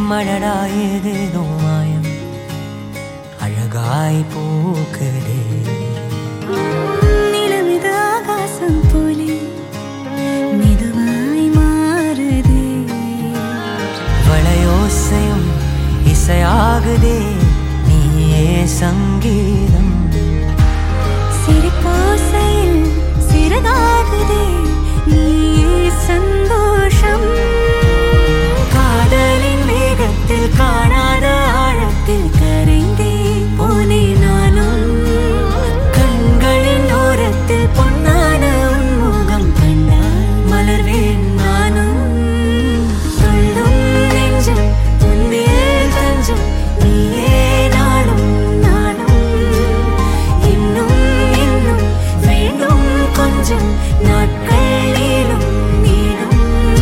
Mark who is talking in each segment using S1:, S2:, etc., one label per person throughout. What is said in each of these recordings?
S1: மழடா ஏதேதோ மாயம் அழகாய் பூக்குதே
S2: நிலமிது ஆகாசம் போலே மெதுவாய் மாறுதே
S1: வளையோசையும் இசையாகுதே நீயே சங்கீதம்
S2: சிரிப்போசையில் சிறகாகுதே நீயே சந்தோஷம்
S1: காதலின் வேகத்தில் காணாத ஆழத்தில் கரைந்தே போனே நானும் கண்களின் ஓரத்தில் பொன்னான உன்முகம் கண்டால் மலர்வேன் நானும்
S2: துள்ளும் நெஞ்சம் துன்பில் தஞ்சம் நீயே நாளும் நாளும் இன்னும் இன்னும் வேண்டும் கொஞ்சம் நாட்கள் நீளும் நீளும்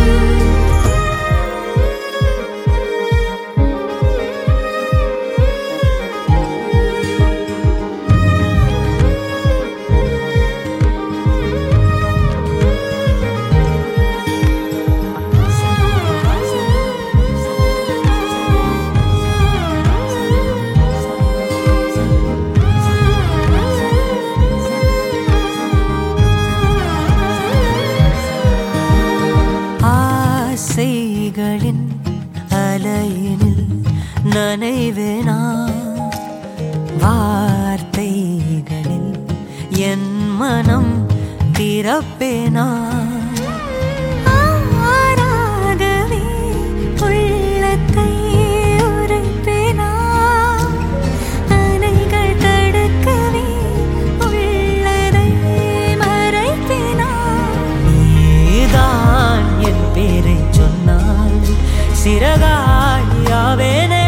S1: ஆசைகளின் அலையினில் நனைவேனா வார்த்தைகளில் என் மனம் திறப்பேனா
S2: ஆறாகவே உள்ளத்தை உரைப்பேனா அலைகள் தடுக்கவே உள்ளதை மறைப்பேனா
S1: நீதான் என் பேரை சொன்னால் சிறகாயாவேனே